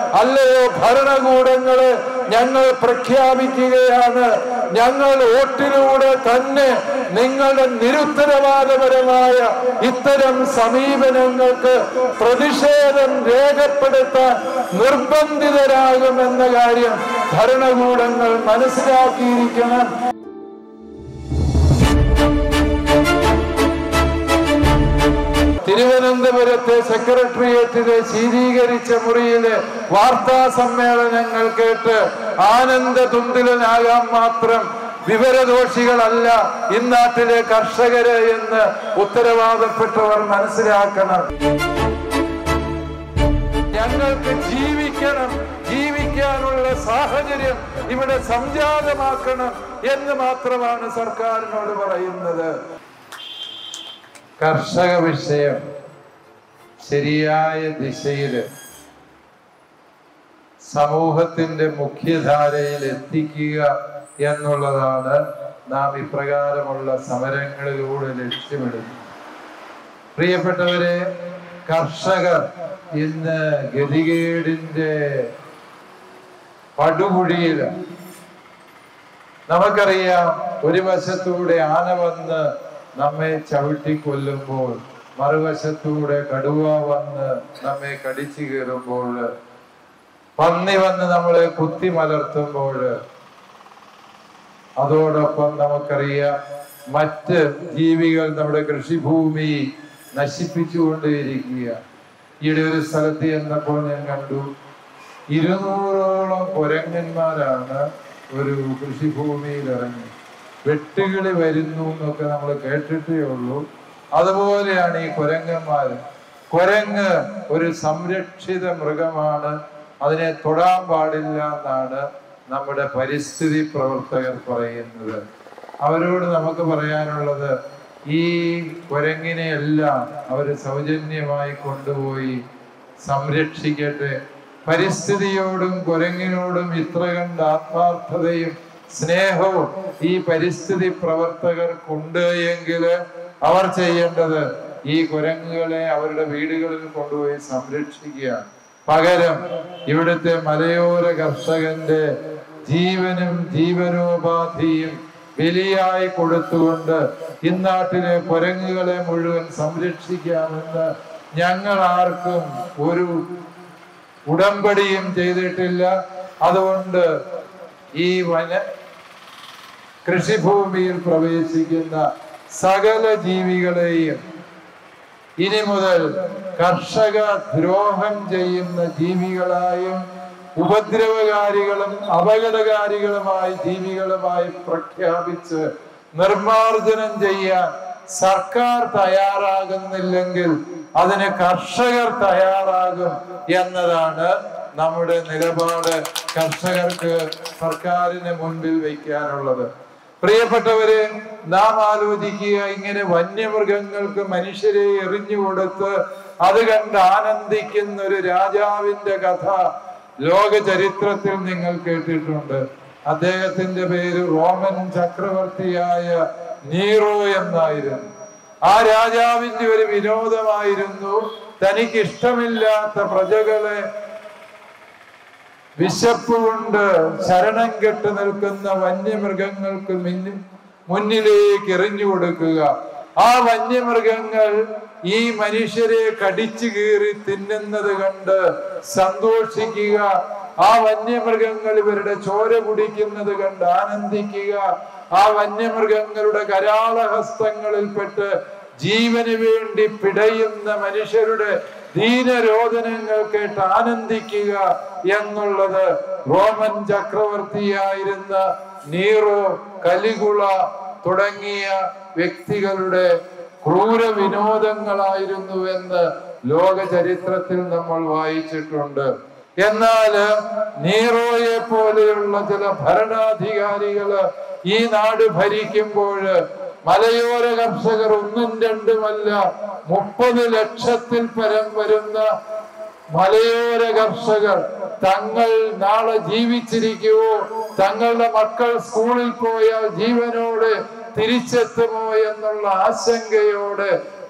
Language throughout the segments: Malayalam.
അല്ലയോ ഭരണകൂടങ്ങള് ഞങ്ങൾ പ്രഖ്യാപിക്കുകയാണ് ഞങ്ങൾ വോട്ടിലൂടെ തന്നെ നിങ്ങളുടെ നിരുത്തരവാദപരമായ ഇത്തരം സമീപനങ്ങൾക്ക് പ്രതിഷേധം രേഖപ്പെടുത്താൻ നിർബന്ധിതരാകുമെന്ന കാര്യം ഭരണകൂടങ്ങൾ മനസ്സിലാക്കിയിരിക്കണം തിരുവനന്തപുരത്തെ സെക്രട്ടേറിയറ്റിലെ ശീതീകരിച്ച മുറിയിലെ വാർത്താ സമ്മേളനങ്ങൾ കേട്ട് ആനന്ദ തുന്തിലനാകാൻ മാത്രം വിവരദോഷികളല്ല ഇന്നാട്ടിലെ കർഷകര് എന്ന് ഉത്തരവാദപ്പെട്ടവർ മനസ്സിലാക്കണം ഞങ്ങൾക്ക് ജീവിക്കണം ജീവിക്കാനുള്ള സാഹചര്യം ഇവിടെ സംജാതമാക്കണം എന്ന് മാത്രമാണ് സർക്കാരിനോട് പറയുന്നത് കർഷക വിഷയം ശരിയായ ദിശയിൽ സമൂഹത്തിന്റെ മുഖ്യധാരയിൽ എത്തിക്കുക എന്നുള്ളതാണ് നാം ഇപ്രകാരമുള്ള സമരങ്ങളിലൂടെ ലക്ഷ്യമിടുന്നത് പ്രിയപ്പെട്ടവരെ കർഷകർ ഇന്ന് ഗതികേടിന്റെ പടുകുഴിയിലാണ് നമുക്കറിയാം ഒരു വശത്തൂടെ ആന വന്ന് നമ്മെ ചവിട്ടി കൊല്ലുമ്പോൾ മറുവശത്തൂടെ കടുവ വന്ന് നമ്മെ കടിച്ചു കീറുമ്പോൾ പന്നി വന്ന് നമ്മളെ കുത്തി മലർത്തുമ്പോൾ അതോടൊപ്പം നമുക്കറിയാം മറ്റ് ജീവികൾ നമ്മുടെ കൃഷിഭൂമി നശിപ്പിച്ചുകൊണ്ടേയിരിക്കുക ഈയിടെ ഒരു സ്ഥലത്ത് ചെന്നപ്പോൾ ഞാൻ കണ്ടു ഇരുന്നൂറോളം കുരങ്ങന്മാരാണ് ഒരു കൃഷിഭൂമിയിൽ ഇറങ്ങി വെട്ടുകിളി വരുന്നു എന്നൊക്കെ നമ്മൾ കേട്ടിട്ടേ ഉള്ളൂ അതുപോലെയാണ് ഈ കുരങ്ങന്മാര് കുരങ്ങ് ഒരു സംരക്ഷിത മൃഗമാണ് അതിനെ തൊടാൻ പാടില്ല എന്നാണ് നമ്മുടെ പരിസ്ഥിതി പ്രവർത്തകർ പറയുന്നത് അവരോട് നമുക്ക് പറയാനുള്ളത് ഈ കുരങ്ങിനെ എല്ലാം അവർ സൗജന്യമായി കൊണ്ടുപോയി സംരക്ഷിക്കട്ടെ പരിസ്ഥിതിയോടും കുരങ്ങിനോടും ഇത്ര കണ്ട ആത്മാർത്ഥതയും സ്നേഹവും ഈ പരിസ്ഥിതി പ്രവർത്തകർക്കുണ്ട് എങ്കിൽ അവർ ചെയ്യേണ്ടത് ഈ കുരങ്ങുകളെ അവരുടെ വീടുകളിൽ കൊണ്ടുപോയി സംരക്ഷിക്കുക പകരം ഇവിടുത്തെ മലയോര കർഷകന്റെ ജീവനും ജീവനോപാധിയും ബലിയായി കൊടുത്തുകൊണ്ട് ഇന്നാട്ടിലെ കുരങ്ങുകളെ മുഴുവൻ സംരക്ഷിക്കാമെന്ന് ഞങ്ങൾ ആർക്കും ഒരു ഉടമ്പടിയും ചെയ്തിട്ടില്ല അതുകൊണ്ട് ഈ വന കൃഷിഭൂമിയിൽ പ്രവേശിക്കുന്ന സകല ജീവികളെയും ഇനി മുതൽ കർഷക ദ്രോഹം ചെയ്യുന്ന ജീവികളായും ഉപദ്രവകാരികളും അപകടകാരികളുമായി ജീവികളുമായി പ്രഖ്യാപിച്ച് നിർമാർജനം ചെയ്യാൻ സർക്കാർ തയ്യാറാകുന്നില്ലെങ്കിൽ അതിന് കർഷകർ തയ്യാറാകും എന്നതാണ് നമ്മുടെ നിലപാട് കർഷകർക്ക് സർക്കാരിന് മുൻപിൽ വയ്ക്കാനുള്ളത് പ്രിയപ്പെട്ടവരെ നാം ആലോചിക്കുക ഇങ്ങനെ വന്യമൃഗങ്ങൾക്ക് മനുഷ്യരെ എറിഞ്ഞു കൊടുത്ത് അത് കണ്ട് ആനന്ദിക്കുന്ന ഒരു രാജാവിന്റെ കഥ ലോക ചരിത്രത്തിൽ നിങ്ങൾ കേട്ടിട്ടുണ്ട് അദ്ദേഹത്തിന്റെ പേര് റോമൻ ചക്രവർത്തിയായ നീറോ എന്നായിരുന്നു ആ രാജാവിന്റെ ഒരു വിനോദമായിരുന്നു തനിക്ക് ഇഷ്ടമില്ലാത്ത പ്രജകളെ വിശപ്പ് കൊണ്ട് ശരണം കെട്ട് നിൽക്കുന്ന വന്യമൃഗങ്ങൾക്ക് മിന്നി മുന്നിലേക്ക് എറിഞ്ഞു കൊടുക്കുക ആ വന്യമൃഗങ്ങൾ ഈ മനുഷ്യരെ കടിച്ചു കീറി തിന്നുന്നത് കണ്ട് സന്തോഷിക്കുക ആ വന്യമൃഗങ്ങൾ ഇവരുടെ ചോര കുടിക്കുന്നത് കണ്ട് ആനന്ദിക്കുക ആ വന്യമൃഗങ്ങളുടെ കരാളഹസ്തങ്ങളിൽപ്പെട്ട് ജീവന് വേണ്ടി പിടയുന്ന മനുഷ്യരുടെ ദീനരോധനങ്ങൾ കേട്ട് ആനന്ദിക്കുക എന്നുള്ളത് റോമൻ ചക്രവർത്തിയായിരുന്ന നീറോ കലികുള തുടങ്ങിയ വ്യക്തികളുടെ ക്രൂര വിനോദങ്ങളായിരുന്നു എന്ന് ലോക ചരിത്രത്തിൽ നമ്മൾ വായിച്ചിട്ടുണ്ട് എന്നാൽ നീറോയെ പോലെയുള്ള ചില ഭരണാധികാരികള് ഈ നാട് ഭരിക്കുമ്പോൾ മലയോര കർഷകർ ഒന്നും രണ്ടുമല്ല മുപ്പത് ലക്ഷത്തിൽ പരം വരുന്ന മലയോര കർഷകർ തങ്ങൾ നാളെ ജീവിച്ചിരിക്കുവോ തങ്ങളുടെ മക്കൾ സ്കൂളിൽ പോയാൽ ജീവനോടെ തിരിച്ചെത്തുമോ എന്നുള്ള ആശങ്കയോടെ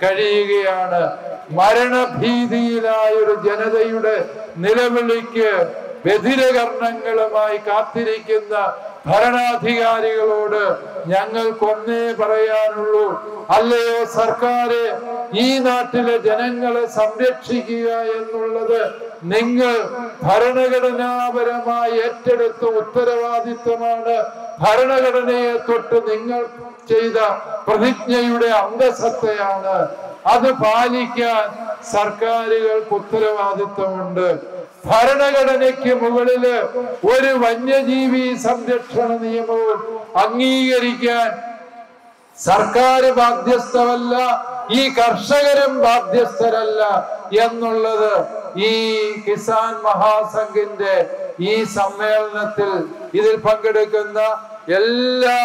കഴിയുകയാണ് മരണഭീതിയിലായ ഒരു ജനതയുടെ നിലവിളിക്ക് ബധിരകർണങ്ങളുമായി കാത്തിരിക്കുന്ന ഭരണാധികാരികളോട് ഞങ്ങൾക്കൊന്നേ പറയാനുള്ളൂ അല്ലയോ സർക്കാര് ഈ നാട്ടിലെ ജനങ്ങളെ സംരക്ഷിക്കുക എന്നുള്ളത് നിങ്ങൾ ഭരണഘടനാപരമായി ഏറ്റെടുത്ത ഉത്തരവാദിത്വമാണ് ഭരണഘടനയെ തൊട്ട് നിങ്ങൾ ചെയ്ത പ്രതിജ്ഞയുടെ അന്തസത്തയാണ് അത് പാലിക്കാൻ സർക്കാരുകൾക്ക് ഉത്തരവാദിത്വമുണ്ട് ഭരണഘടനയ്ക്ക് മുകളില് ഒരു വന്യജീവി സംരക്ഷണ നിയമവും അംഗീകരിക്കാൻ സർക്കാർ ബാധ്യസ്ഥമല്ല ഈ കർഷകരും ബാധ്യസ്ഥരല്ല എന്നുള്ളത് ഈ കിസാൻ മഹാസംഘിന്റെ ഈ സമ്മേളനത്തിൽ ഇതിൽ പങ്കെടുക്കുന്ന എല്ലാ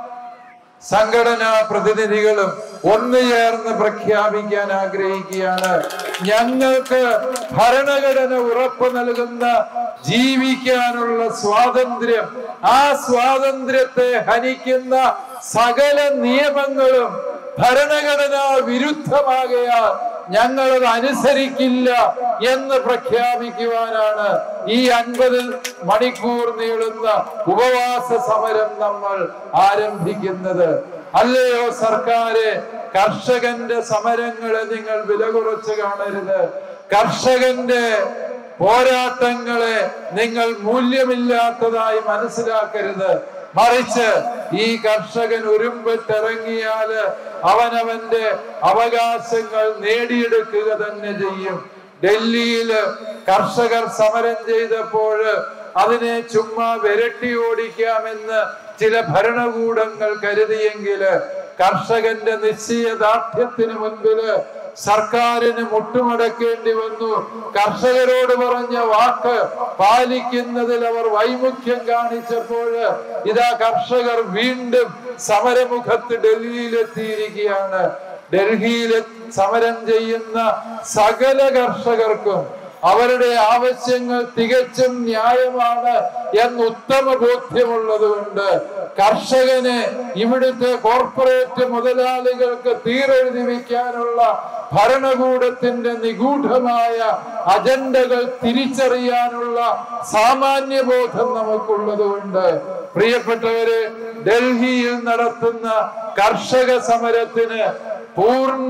സംഘടനാ പ്രതിനിധികളും ഒന്നു ചേർന്ന് പ്രഖ്യാപിക്കാൻ ആഗ്രഹിക്കുകയാണ് ഞങ്ങൾക്ക് ഭരണഘടന ഉറപ്പു നൽകുന്ന ജീവിക്കാനുള്ള സ്വാതന്ത്ര്യം ആ സ്വാതന്ത്ര്യത്തെ ഹനിക്കുന്ന സകല നിയമങ്ങളും ഭരണഘടനാ വിരുദ്ധമാകയാൽ ഞങ്ങളത് അനുസരിക്കില്ല എന്ന് പ്രഖ്യാപിക്കുവാനാണ് ഈ അൻപത് മണിക്കൂർ നീളുന്ന ഉപവാസ സമരം നമ്മൾ ആരംഭിക്കുന്നത് അല്ലയോ സർക്കാര് കർഷകന്റെ സമരങ്ങളെ നിങ്ങൾ വില കുറച്ച് കാണരുത് കർഷകന്റെ പോരാട്ടങ്ങളെ നിങ്ങൾ മൂല്യമില്ലാത്തതായി മനസ്സിലാക്കരുത് മറിച്ച് ഈ കർഷകൻ ഉരുമ്പിട്ടിറങ്ങിയാല് അവനവന്റെ അവകാശങ്ങൾ നേടിയെടുക്കുക തന്നെ ചെയ്യും ഡൽഹിയില് കർഷകർ സമരം ചെയ്തപ്പോൾ അതിനെ ചുമ്മാ വിരട്ടി ഓടിക്കാമെന്ന് ചില ഭരണകൂടങ്ങൾ കരുതിയെങ്കില് കർഷകന്റെ നിശ്ചയദാർഢ്യത്തിന് മുൻപില് സർക്കാരിന് മുട്ടുമടക്കേണ്ടി വന്നു കർഷകരോട് പറഞ്ഞ വാക്ക് പാലിക്കുന്നതിൽ അവർ വൈമുഖ്യം കാണിച്ചപ്പോൾ ഇതാ കർഷകർ വീണ്ടും സമരമുഖത്ത് ഡൽഹിയിലെത്തിയിരിക്കുകയാണ് ഡൽഹിയിൽ സമരം ചെയ്യുന്ന സകല കർഷകർക്കും അവരുടെ ആവശ്യങ്ങൾ തികച്ചും ന്യായമാണ് എന്ന് ഉത്തമ ബോധ്യമുള്ളത് കൊണ്ട് കർഷകന് ഇവിടുത്തെ കോർപ്പറേറ്റ് മുതലാളികൾക്ക് തീരെഴുതി വയ്ക്കാനുള്ള ഭരണകൂടത്തിന്റെ നിഗൂഢമായ അജണ്ടകൾ തിരിച്ചറിയാനുള്ള സാമാന്യ ബോധം നമുക്കുള്ളത് കൊണ്ട് പ്രിയപ്പെട്ടവര് ഡൽഹിയിൽ നടത്തുന്ന കർഷക സമരത്തിന് പൂർണ്ണ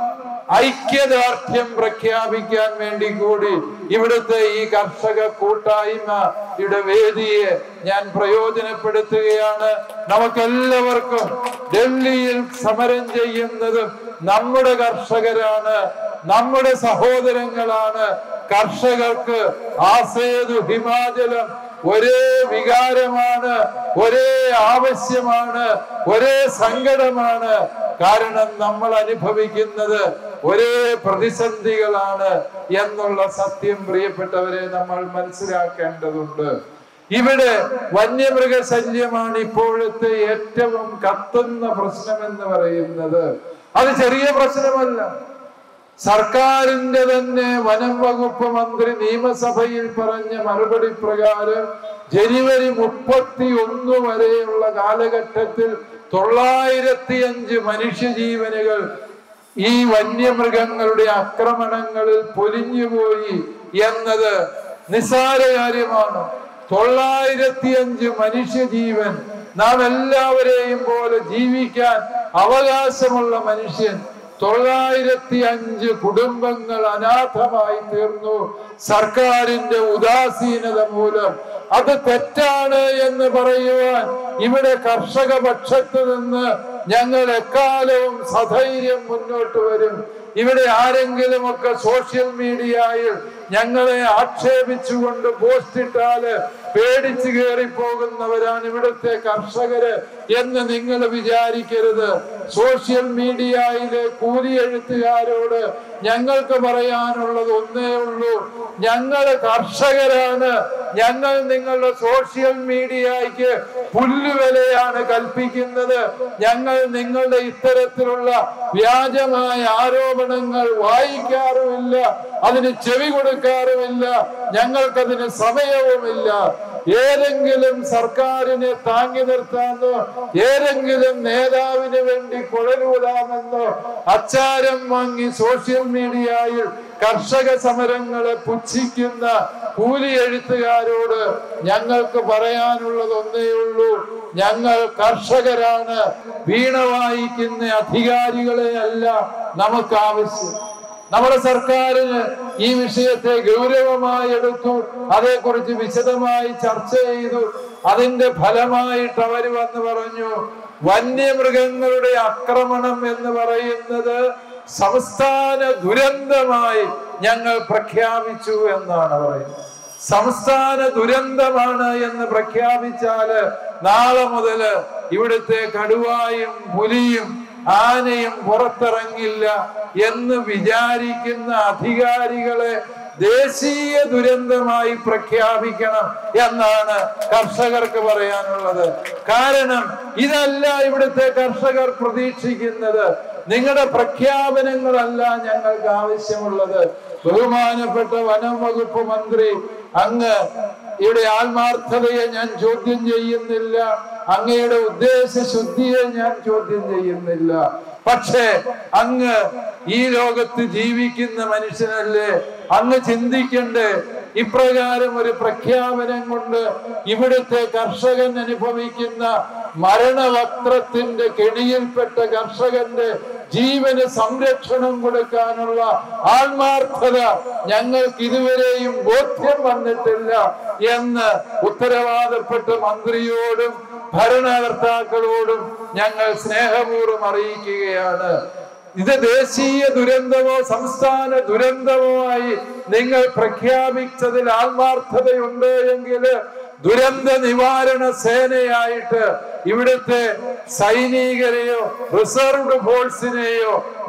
ഐക്യദാർഢ്യം പ്രഖ്യാപിക്കാൻ വേണ്ടി കൂടി ഇവിടുത്തെ ഈ കർഷക കൂട്ടായ്മയുടെ വേദിയെ ഞാൻ പ്രയോജനപ്പെടുത്തുകയാണ് നമുക്കെല്ലാവർക്കും ഡൽഹിയിൽ സമരം ചെയ്യുന്നതും നമ്മുടെ കർഷകരാണ് നമ്മുടെ സഹോദരങ്ങളാണ് കർഷകർക്ക് ആസേതു ഹിമാചലം ഒരേ വികാരമാണ് ഒരേ ആവശ്യമാണ് ഒരേ സങ്കടമാണ് കാരണം നമ്മൾ അനുഭവിക്കുന്നത് ഒരേ പ്രതിസന്ധികളാണ് എന്നുള്ള സത്യം പ്രിയപ്പെട്ടവരെ നമ്മൾ മനസ്സിലാക്കേണ്ടതുണ്ട് ഇവിടെ വന്യമൃഗ ശല്യമാണ് ഇപ്പോഴത്തെ ഏറ്റവും കത്തുന്ന പ്രശ്നം എന്ന് പറയുന്നത് അത് ചെറിയ പ്രശ്നമല്ല സർക്കാരിന്റെ തന്നെ വനം വകുപ്പ് മന്ത്രി നിയമസഭയിൽ പറഞ്ഞ മറുപടി പ്രകാരം ജനുവരി മുപ്പത്തി ഒന്ന് വരെയുള്ള കാലഘട്ടത്തിൽ തൊള്ളായിരത്തി അഞ്ച് മനുഷ്യജീവനുകൾ ഈ വന്യമൃഗങ്ങളുടെ ആക്രമണങ്ങളിൽ പൊലിഞ്ഞുപോയി എന്നത് നിസ്സാര കാര്യമാണ് തൊള്ളായിരത്തി അഞ്ച് മനുഷ്യജീവൻ നാം എല്ലാവരെയും പോലെ ജീവിക്കാൻ അവകാശമുള്ള മനുഷ്യൻ തൊള്ളായിരത്തി അഞ്ച് കുടുംബങ്ങൾ അനാഥമായി തീർന്നു സർക്കാരിന്റെ ഉദാസീനത മൂലം അത് തെറ്റാണ് എന്ന് പറയുവാൻ ഇവിടെ കർഷക പക്ഷത്ത് നിന്ന് ഞങ്ങൾ എക്കാലവും സധൈര്യം മുന്നോട്ട് വരും ഇവിടെ ആരെങ്കിലുമൊക്കെ സോഷ്യൽ മീഡിയയിൽ ഞങ്ങളെ ആക്ഷേപിച്ചുകൊണ്ട് പോസ്റ്റ് ഇട്ടാല് പേടിച്ചു കയറി പോകുന്നവരാണ് ഇവിടുത്തെ കർഷകര് എന്ന് നിങ്ങൾ വിചാരിക്കരുത് സോഷ്യൽ മീഡിയയിലെ കൂലി എഴുത്തുകാരോട് ഞങ്ങൾക്ക് പറയാനുള്ളത് ഒന്നേ ഉള്ളൂ ഞങ്ങൾ കർഷകരാണ് ഞങ്ങൾ നിങ്ങളുടെ സോഷ്യൽ മീഡിയയ്ക്ക് പുല്ലുവിലയാണ് കൽപ്പിക്കുന്നത് ഞങ്ങൾ നിങ്ങളുടെ ഇത്തരത്തിലുള്ള വ്യാജമായ ആരോപണങ്ങൾ വായിക്കാറുമില്ല അതിന് ചെവി കൊടുക്കാറുമില്ല ഞങ്ങൾക്കതിന് സമയവുമില്ല ഏതെങ്കിലും സർക്കാരിനെ താങ്ങി നിർത്താമെന്നോ ഏതെങ്കിലും നേതാവിന് വേണ്ടി കുഴലൂതാമെന്നോ അച്ചാരം വാങ്ങി സോഷ്യൽ മീഡിയയിൽ കർഷക സമരങ്ങളെ പുച്ഛിക്കുന്ന കൂലി എഴുത്തുകാരോട് ഞങ്ങൾക്ക് പറയാനുള്ളത് ഒന്നേ ഉള്ളൂ ഞങ്ങൾ കർഷകരാണ് വീണ വായിക്കുന്ന അധികാരികളെ അല്ല നമുക്ക് ആവശ്യം നമ്മുടെ സർക്കാരിന് ഈ വിഷയത്തെ ഗൗരവമായി എടുത്തു അതേക്കുറിച്ച് വിശദമായി ചർച്ച ചെയ്തു അതിന്റെ ഫലമായിട്ട് അവര് വന്ന് പറഞ്ഞു വന്യമൃഗങ്ങളുടെ ആക്രമണം എന്ന് പറയുന്നത് സംസ്ഥാന ദുരന്തമായി ഞങ്ങൾ പ്രഖ്യാപിച്ചു എന്നാണ് പറയുന്നത് സംസ്ഥാന ദുരന്തമാണ് എന്ന് പ്രഖ്യാപിച്ചാല് നാളെ മുതല് ഇവിടുത്തെ കടുവായും പുലിയും ആനയും പുറത്തിറങ്ങില്ല എന്ന് വിചാരിക്കുന്ന അധികാരികളെ ദേശീയ ദുരന്തമായി പ്രഖ്യാപിക്കണം എന്നാണ് കർഷകർക്ക് പറയാനുള്ളത് കാരണം ഇതല്ല ഇവിടുത്തെ കർഷകർ പ്രതീക്ഷിക്കുന്നത് നിങ്ങളുടെ പ്രഖ്യാപനങ്ങളല്ല ഞങ്ങൾക്ക് ആവശ്യമുള്ളത് ബഹുമാനപ്പെട്ട വനം വകുപ്പ് മന്ത്രി അങ്ങ് ഇവിടെ ആത്മാർത്ഥതയെ ഞാൻ ചോദ്യം ചെയ്യുന്നില്ല അങ്ങയുടെ ഉദ്ദേശ ശുദ്ധിയെ ഞാൻ ചോദ്യം ചെയ്യുന്നില്ല പക്ഷേ അങ്ങ് ഈ ലോകത്ത് ജീവിക്കുന്ന മനുഷ്യനല്ലേ അങ്ങ് ചിന്തിക്കണ്ടേ ഇപ്രകാരം ഒരു പ്രഖ്യാപനം കൊണ്ട് ഇവിടുത്തെ കർഷകൻ അനുഭവിക്കുന്ന മരണവക്രത്തിന്റെ കെണിയിൽപ്പെട്ട കർഷകന്റെ ജീവന് സംരക്ഷണം കൊടുക്കാനുള്ള ആത്മാർത്ഥത ഞങ്ങൾക്ക് ഇതുവരെയും ബോധ്യം വന്നിട്ടില്ല എന്ന് ഉത്തരവാദപ്പെട്ട മന്ത്രിയോടും ഭരണകർത്താക്കളോടും ഞങ്ങൾ സ്നേഹപൂർവ്വം അറിയിക്കുകയാണ് ഇത് ദേശീയ ദുരന്തമോ സംസ്ഥാന ദുരന്തമോ ആയി നിങ്ങൾ പ്രഖ്യാപിച്ചതിൽ ആത്മാർത്ഥതയുണ്ട് എങ്കിൽ ദുരന്ത നിവാരണ സേനയായിട്ട് ഇവിടുത്തെ സൈനികരെയോ റിസർവ്ഡ് ഫോഴ്സിനെയോ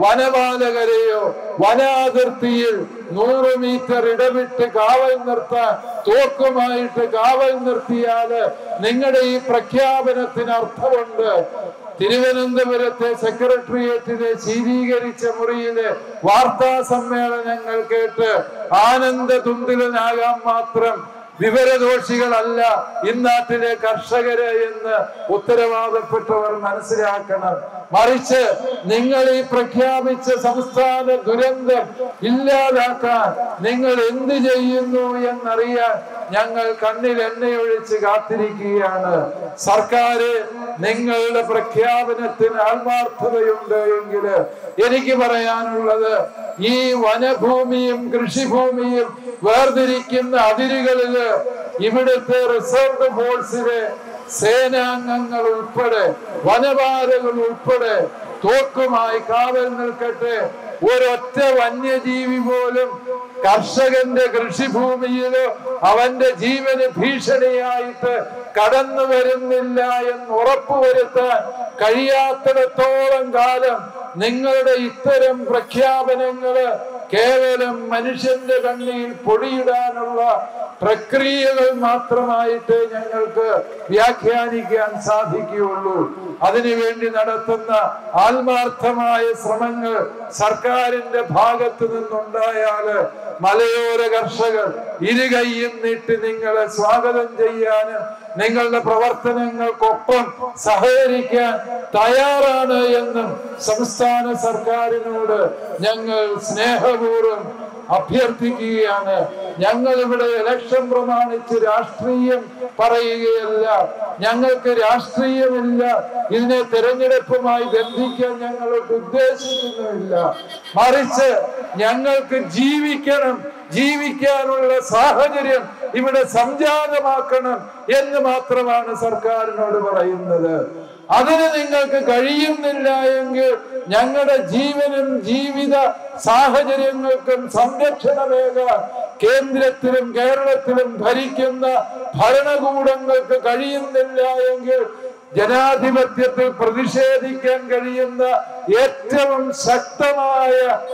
വനപാലകരെയോ വനാതിർത്തിയിൽ നൂറ് മീറ്റർ ഇടവിട്ട് കാവൽ നിർത്താൻ തോക്കുമായിട്ട് കാവൽ നിർത്തിയാല് നിങ്ങളുടെ ഈ പ്രഖ്യാപനത്തിന് അർത്ഥമുണ്ട് തിരുവനന്തപുരത്തെ സെക്രട്ടേറിയറ്റിലെ ശീതീകരിച്ച മുറിയിലെ വാർത്താ സമ്മേളനങ്ങൾ കേട്ട് ആനന്ദ തുന്തിലനാകാൻ മാത്രം വിവരദോഷികളല്ല ഇന്നാട്ടിലെ കർഷകര് എന്ന് ഉത്തരവാദപ്പെട്ടവർ മനസ്സിലാക്കണം മറിച്ച് നിങ്ങൾ ഈ പ്രഖ്യാപിച്ച സംസ്ഥാന ദുരന്തം ഇല്ലാതാക്കാൻ നിങ്ങൾ എന്ത് ചെയ്യുന്നു എന്നറിയാൻ ഞങ്ങൾ കണ്ണിൽ എണ്ണയൊഴിച്ച് കാത്തിരിക്കുകയാണ് സർക്കാർ നിങ്ങളുടെ പ്രഖ്യാപനത്തിന് ആത്മാർത്ഥതയുണ്ട് എങ്കിൽ എനിക്ക് പറയാനുള്ളത് ഈ വനഭൂമിയും കൃഷിഭൂമിയും വേർതിരിക്കുന്ന അതിരുകളില് ഇവിടുത്തെ റിസർവ് ഫോഴ്സിലെ സേനാംഗങ്ങൾ ഉൾപ്പെടെ വനപാലകൾ ഉൾപ്പെടെ തോക്കുമായി കാവൽ നിൽക്കട്ടെ ഒരൊറ്റ വന്യജീവി പോലും കർഷകന്റെ കൃഷിഭൂമിയിലോ അവന്റെ ജീവന് ഭീഷണിയായിട്ട് കടന്നു വരുന്നില്ല എന്ന് ഉറപ്പുവരുത്താൻ കഴിയാത്തിടത്തോളം കാലം നിങ്ങളുടെ ഇത്തരം പ്രഖ്യാപനങ്ങള് കേവലം മനുഷ്യന്റെ കണ്ണിയിൽ പൊടിയിടാനുള്ള പ്രക്രിയകൾ മാത്രമായിട്ട് ഞങ്ങൾക്ക് വ്യാഖ്യാനിക്കാൻ സാധിക്കുകയുള്ളൂ അതിനുവേണ്ടി നടത്തുന്ന ആത്മാർത്ഥമായ ശ്രമങ്ങൾ സർക്കാരിന്റെ ഭാഗത്ത് നിന്നുണ്ടായാല് മലയോര കർഷകർ ഇരുകൈയും നീട്ടി നിങ്ങളെ സ്വാഗതം ചെയ്യാനും നിങ്ങളുടെ പ്രവർത്തനങ്ങൾക്കൊപ്പം സഹകരിക്കാൻ തയ്യാറാണ് എന്നും സംസ്ഥാന സർക്കാരിനോട് ഞങ്ങൾ സ്നേഹപൂർവ്വം അഭ്യർത്ഥിക്കുകയാണ് ഞങ്ങൾ ഇവിടെ ഇലക്ഷൻ പ്രമാണിച്ച് രാഷ്ട്രീയം പറയുകയല്ല ഞങ്ങൾക്ക് രാഷ്ട്രീയമില്ല ഇതിനെ തെരഞ്ഞെടുപ്പുമായി ബന്ധിക്കാൻ ഞങ്ങൾക്ക് ഉദ്ദേശിക്കുന്നുമില്ല മറിച്ച് ഞങ്ങൾക്ക് ജീവിക്കണം ജീവിക്കാനുള്ള സാഹചര്യം ഇവിടെ സംജാതമാക്കണം എന്ന് മാത്രമാണ് സർക്കാരിനോട് പറയുന്നത് അതിന് നിങ്ങൾക്ക് കഴിയുന്നില്ല എങ്കിൽ ഞങ്ങളുടെ ജീവനും ജീവിത സാഹചര്യങ്ങൾക്കും സംരക്ഷണമേകാൻ കേന്ദ്രത്തിലും കേരളത്തിലും ഭരിക്കുന്ന ഭരണകൂടങ്ങൾക്ക് കഴിയുന്നില്ല എങ്കിൽ ജനാധിപത്യത്തിൽ പ്രതിഷേധിക്കാൻ കഴിയുന്ന ഏറ്റവും ശക്തമായ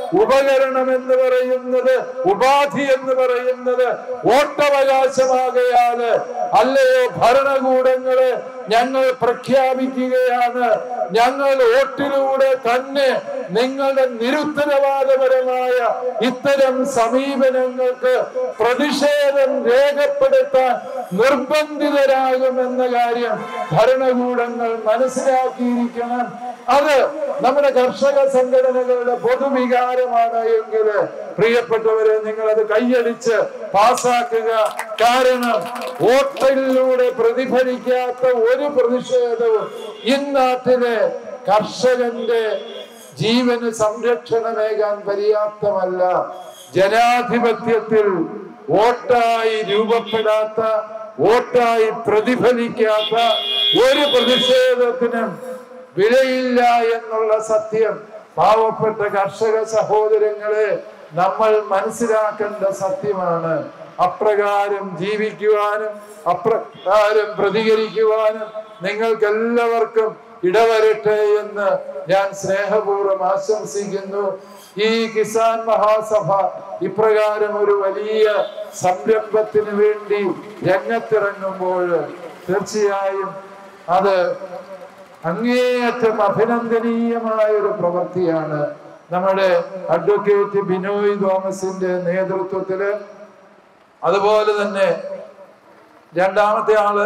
ഉപകരണം എന്ന് പറയുന്നത് ഉപാധി എന്ന് പറയുന്നത് വോട്ടവകാശമാകയാല് അല്ലയോ ഭരണകൂടങ്ങളെ ഞങ്ങൾ പ്രഖ്യാപിക്കുകയാണ് ഞങ്ങൾ വോട്ടിലൂടെ തന്നെ നിങ്ങളുടെ നിരുത്തരവാദപരമായ ഇത്തരം സമീപനങ്ങൾക്ക് പ്രതിഷേധം രേഖപ്പെടുത്താൻ നിർബന്ധിതരാകുമെന്ന കാര്യം ഭരണകൂടങ്ങൾ മനസ്സിലാക്കിയിരിക്കണം അത് നമ്മുടെ കർഷക സംഘടനകളുടെ പൊതുവികാരമാണ് എങ്കിൽ പ്രിയപ്പെട്ടവരെ നിങ്ങൾ അത് കൈയടിച്ച് പാസാക്കുക കാരണം വോട്ടിലൂടെ പ്രതിഫലിക്കാത്ത ഒരു പ്രതിഷേധവും ഇന്നാട്ടിലെ കർഷകന്റെ ജീവന് സംരക്ഷണമേകാൻ പര്യാപ്തമല്ല ജനാധിപത്യത്തിൽ വോട്ടായി രൂപപ്പെടാത്ത വോട്ടായി പ്രതിഫലിക്കാത്ത ഒരു പ്രതിഷേധത്തിനും വിലയില്ല എന്നുള്ള സത്യം പാവപ്പെട്ട കർഷക സഹോദരങ്ങളെ നമ്മൾ മനസ്സിലാക്കേണ്ട സത്യമാണ് അപ്രകാരം ജീവിക്കുവാനും അപ്രകാരം പ്രതികരിക്കുവാനും നിങ്ങൾക്ക് എല്ലാവർക്കും ഇടവരട്ടെ എന്ന് ഞാൻ സ്നേഹപൂർവ്വം ആശംസിക്കുന്നു ഈ കിസാൻ മഹാസഭ ഇപ്രകാരം ഒരു വലിയ സംരംഭത്തിന് വേണ്ടി രംഗത്തിറങ്ങുമ്പോൾ തീർച്ചയായും അത് അങ്ങേയറ്റം അഭിനന്ദനീയമായ ഒരു പ്രവൃത്തിയാണ് നമ്മുടെ അഡ്വക്കേറ്റ് ബിനോയ് തോമസിന്റെ നേതൃത്വത്തില് അതുപോലെ തന്നെ രണ്ടാമത്തെ ആള്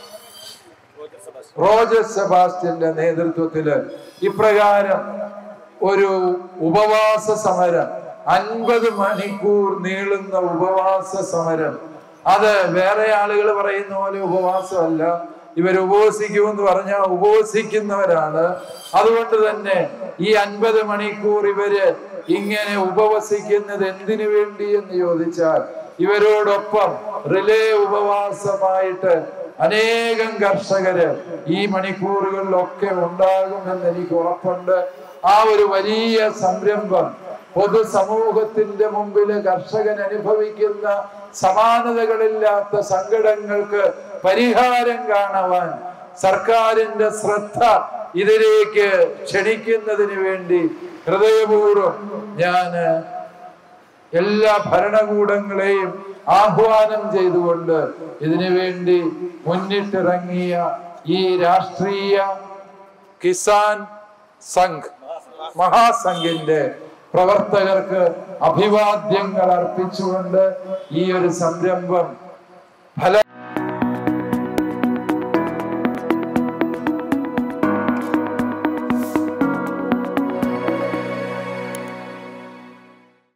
റോജർ സെബാസ്റ്റ്യന്റെ നേതൃത്വത്തില് ഇപ്രകാരം ഒരു ഉപവാസ സമരം അൻപത് മണിക്കൂർ നീളുന്ന ഉപവാസ സമരം അത് വേറെ ആളുകൾ പറയുന്ന പോലെ ഉപവാസമല്ല ഇവർ ഉപവസിക്കുമെന്ന് പറഞ്ഞാൽ ഉപവസിക്കുന്നവരാണ് അതുകൊണ്ട് തന്നെ ഈ അൻപത് മണിക്കൂർ ഇവര് ഇങ്ങനെ ഉപവസിക്കുന്നത് എന്തിനു വേണ്ടി എന്ന് ചോദിച്ചാൽ ഇവരോടൊപ്പം റിലേ ഉപവാസമായിട്ട് അനേകം കർഷകര് ഈ മണിക്കൂറുകളിലൊക്കെ ഉണ്ടാകുമെന്ന് എനിക്ക് ഉറപ്പുണ്ട് ആ ഒരു വലിയ സംരംഭം പൊതുസമൂഹത്തിന്റെ മുമ്പില് കർഷകൻ അനുഭവിക്കുന്ന സമാനതകളില്ലാത്ത സങ്കടങ്ങൾക്ക് പരിഹാരം കാണുവാൻ സർക്കാരിന്റെ ശ്രദ്ധ ഇതിലേക്ക് ക്ഷണിക്കുന്നതിന് വേണ്ടി ഹൃദയപൂർവ്വം ഞാന് എല്ലാ ഭരണകൂടങ്ങളെയും ആഹ്വാനം ചെയ്തുകൊണ്ട് ഇതിനു വേണ്ടി മുന്നിട്ടിറങ്ങിയ ഈ രാഷ്ട്രീയ കിസാൻ സംഘ് മഹാസംഘിന്റെ പ്രവർത്തകർക്ക് അഭിവാദ്യങ്ങൾ അർപ്പിച്ചുകൊണ്ട് ഈ ഒരു സംരംഭം ഫല